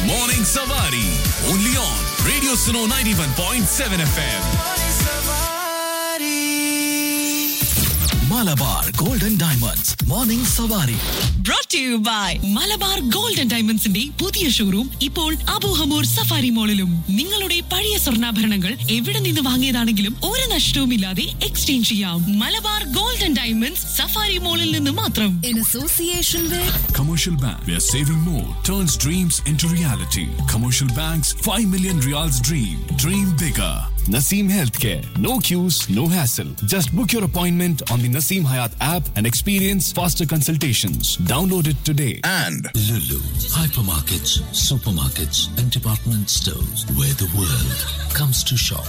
Morning Savari. Only on Radio Suno 91.7 FM. Malabar Golden Diamonds. Morning Savari. brought to you by Malabar gold and ഡയമണ്ട്സിന്റെ പുതിയ showroom ഇപ്പോൾ Abu Hamour safari മോളിലും നിങ്ങളുടെ പഴയ സ്വർണ്ണാഭരണങ്ങൾ എവിടെ നിന്ന് വാങ്ങിയതാണെങ്കിലും ഒരു നഷ്ടവുമില്ലാതെ എക്സ്ചേഞ്ച് ചെയ്യാം Malabar gold and diamonds safari മോളിൽ നിന്ന് മാത്രം in association with Commercial Bank, where saving more turns dreams into reality. Commercial Bank's 5 million reals dream. Dream bigger. Naseem Healthcare. No queues, no hassle. Just book your appointment on the Naseem Hayat app and experience faster consultations. Download it today. and Lulu, hypermarkets, supermarkets, and department stores where the world comes to shop.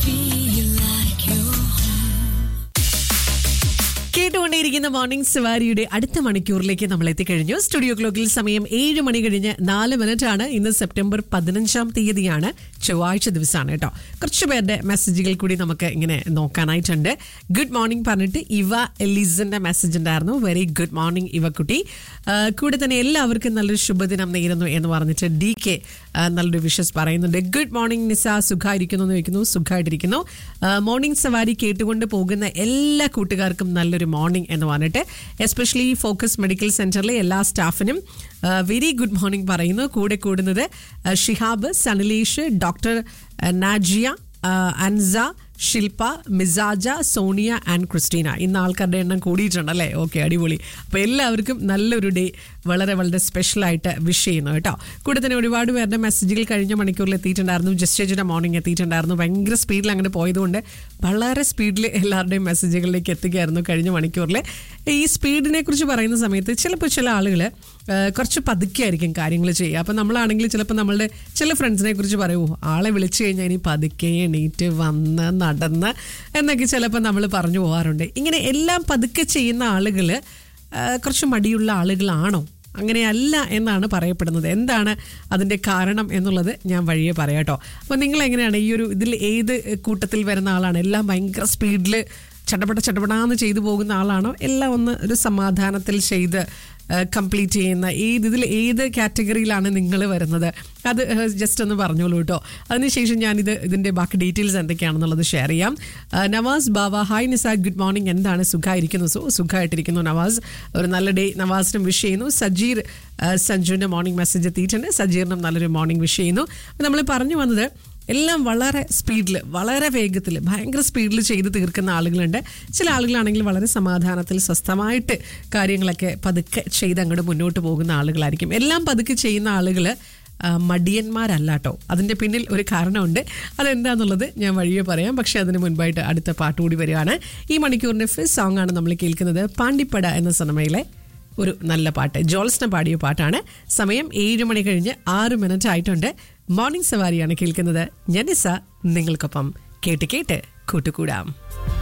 കേട്ടുകൊണ്ടേയിരിക്കുന്ന morning സവാരിയുടെ അടുത്ത മണിക്കൂറിലേക്ക് നമ്മൾ എത്തിക്കഴിഞ്ഞു studio ക്ലോക്കിൽ സമയം ഏഴ് മണി കഴിഞ്ഞ് നാല് മിനിറ്റ് ആണ് ഇന്ന് സെപ്റ്റംബർ പതിനഞ്ചാം തീയതിയാണ് ചൊവ്വാഴ്ച ദിവസമാണ് കേട്ടോ കുറച്ച് പേരുടെ മെസ്സേജുകൾ കൂടി നമുക്ക് ഇങ്ങനെ നോക്കാനായിട്ടുണ്ട് ഗുഡ് മോർണിംഗ് പറഞ്ഞിട്ട് ഇവ എലിസന്റെ മെസ്സേജ് ഉണ്ടായിരുന്നു വെരി ഗുഡ് മോർണിംഗ് ഇവക്കുട്ടി ആ, കൂടെ തന്നെ എല്ലാവർക്കും നല്ലൊരു ശുഭദിനം നേരുന്നു എന്ന് പറഞ്ഞിട്ട് ഡി കെ നല്ലൊരു വിഷസ് പറയുന്നുണ്ട് ഗുഡ് മോർണിംഗ് നിസ സുഖമായിരിക്കുന്നു എന്ന് ചോദിക്കുന്നു സുഖമായിട്ടിരിക്കുന്നു മോർണിംഗ് സവാരി കേട്ടുകൊണ്ട് പോകുന്ന എല്ലാ കൂട്ടുകാർക്കും നല്ലൊരു മോർണിംഗ് എന്ന് പറഞ്ഞിട്ട് എസ്പെഷ്യലി ഫോക്കസ് മെഡിക്കൽ സെന്ററിലെ എല്ലാ സ്റ്റാഫിനും വെരി ഗുഡ് മോർണിംഗ് പറയുന്നു കൂടെ കൂടുന്നത് ആ, ഷിഹാബ് സനലീഷ് ഡോക്ടർ നാജിയ ആ, അൻസ ശില്പ മിസാജ സോണിയ ആൻഡ് ക്രിസ്റ്റീന ഇന്ന് ആൾക്കാരുടെ എണ്ണം കൂടിയിട്ടുണ്ട് അല്ലേ ഓക്കെ അടിപൊളി അപ്പോൾ എല്ലാവർക്കും നല്ലൊരു ഡേ വളരെ വളരെ സ്പെഷ്യലായിട്ട് വിഷ് ചെയ്യുന്നു കേട്ടോ കൂടെ തന്നെ ഒരുപാട് പേരുടെ മെസ്സേജുകൾ കഴിഞ്ഞ മണിക്കൂറിൽ എത്തിയിട്ടുണ്ടായിരുന്നു ജസ്റ്റേജിൻ്റെ മോർണിംഗ് എത്തിയിട്ടുണ്ടായിരുന്നു ഭയങ്കര സ്പീഡിൽ അങ്ങനെ പോയതുകൊണ്ട് വളരെ സ്പീഡിൽ എല്ലാവരുടെയും മെസ്സേജുകളിലേക്ക് എത്തുകയായിരുന്നു കഴിഞ്ഞ മണിക്കൂറിൽ ഈ സ്പീഡിനെ കുറിച്ച് പറയുന്ന സമയത്ത് ചിലപ്പോൾ ചില ആളുകൾ കുറച്ച് പതുക്കെയായിരിക്കും കാര്യങ്ങൾ ചെയ്യുക അപ്പം നമ്മളാണെങ്കിൽ ചിലപ്പോൾ നമ്മളുടെ ചില ഫ്രണ്ട്സിനെ കുറിച്ച് പറയുമോ ആളെ വിളിച്ചു കഴിഞ്ഞാൽ ഇനി പതുക്കെ എണീറ്റ് വന്ന് നടന്ന് എന്നൊക്കെ ചിലപ്പോൾ നമ്മൾ പറഞ്ഞു പോകാറുണ്ട് ഇങ്ങനെ എല്ലാം പതുക്കെ ചെയ്യുന്ന ആളുകൾ കുറച്ച് മടിയുള്ള ആളുകളാണോ അങ്ങനെയല്ല എന്നാണ് പറയപ്പെടുന്നത് എന്താണ് അതിൻ്റെ കാരണം എന്നുള്ളത് ഞാൻ വഴിയെ പറയാം കേട്ടോ അപ്പോൾ നിങ്ങൾ എങ്ങനെയാണ് ഈ ഒരു ഇതിൽ ഏത് കൂട്ടത്തിൽ വരുന്ന ആളാണ് എല്ലാം ഭയങ്കര സ്പീഡിൽ ചടപട ചടപടാന്ന് ചെയ്തു പോകുന്ന ആളാണോ എല്ലാം ഒന്ന് ഒരു സമാധാനത്തിൽ ചെയ്ത് കംപ്ലീറ്റ് ചെയ്യുന്ന ഏത് ഇതിൽ ഏത് കാറ്റഗറിയിലാണ് നിങ്ങൾ വരുന്നത് അത് ജസ്റ്റ് ഒന്ന് പറഞ്ഞോളൂ കേട്ടോ അതിനുശേഷം ഞാനിത് ഇതിൻ്റെ ബാക്കി ഡീറ്റെയിൽസ് എന്തൊക്കെയാണെന്നുള്ളത് ഷെയർ ചെയ്യാം ആ, Navas Bava hi Nisa good morning എന്താണ് സുഖമായിരിക്കുന്നു സോ സുഖമായിട്ടിരിക്കുന്നു നവാസ് ഒരു നല്ല ഡേ നവാസിനും വിഷ് ചെയ്യുന്നു സജീർ ആ, സഞ്ജുവിൻ്റെ മോർണിംഗ് മെസ്സേജ് എത്തിയിട്ടുണ്ട് സജീറിനും നല്ലൊരു മോർണിംഗ് വിഷ് ചെയ്യുന്നു അപ്പോൾ നമ്മൾ പറഞ്ഞു വന്നത് എല്ലാം വളരെ സ്പീഡിൽ വളരെ വേഗത്തിൽ ഭയങ്കര സ്പീഡിൽ ചെയ്ത് തീർക്കുന്ന ആളുകളുണ്ട് ചില ആളുകളാണെങ്കിൽ വളരെ സമാധാനത്തിൽ സ്വസ്ഥമായിട്ട് കാര്യങ്ങളൊക്കെ പതുക്കെ ചെയ്ത് അങ്ങോട്ട് മുന്നോട്ട് പോകുന്ന ആളുകളായിരിക്കും എല്ലാം പതുക്കെ ചെയ്യുന്ന ആളുകൾ മടിയന്മാരല്ല കേട്ടോ അതിൻ്റെ പിന്നിൽ ഒരു കാരണമുണ്ട് അതെന്താന്നുള്ളത് ഞാൻ വഴിയെ പറയാം പക്ഷേ അതിന് മുൻപായിട്ട് അടുത്ത പാട്ട് കൂടി വരികയാണ് ഈ മണിക്കൂറിൻ്റെ ഫസ്റ്റ് സോങ് ആണ് നമ്മൾ കേൾക്കുന്നത് പാണ്ടിപ്പട എന്ന സിനിമയിലെ ഒരു നല്ല പാട്ട് ജോൾസ്ന പാടിയ പാട്ടാണ് സമയം ഏഴ് മണി കഴിഞ്ഞ് ആറ് മിനിറ്റ് ആയിട്ടുണ്ട് മോർണിംഗ് സവാരിയാണ് കേൾക്കുന്നത് ഞാൻ നിസ നിങ്ങൾക്കൊപ്പം കേട്ട് കേട്ട് കൂട്ടുകൂടാം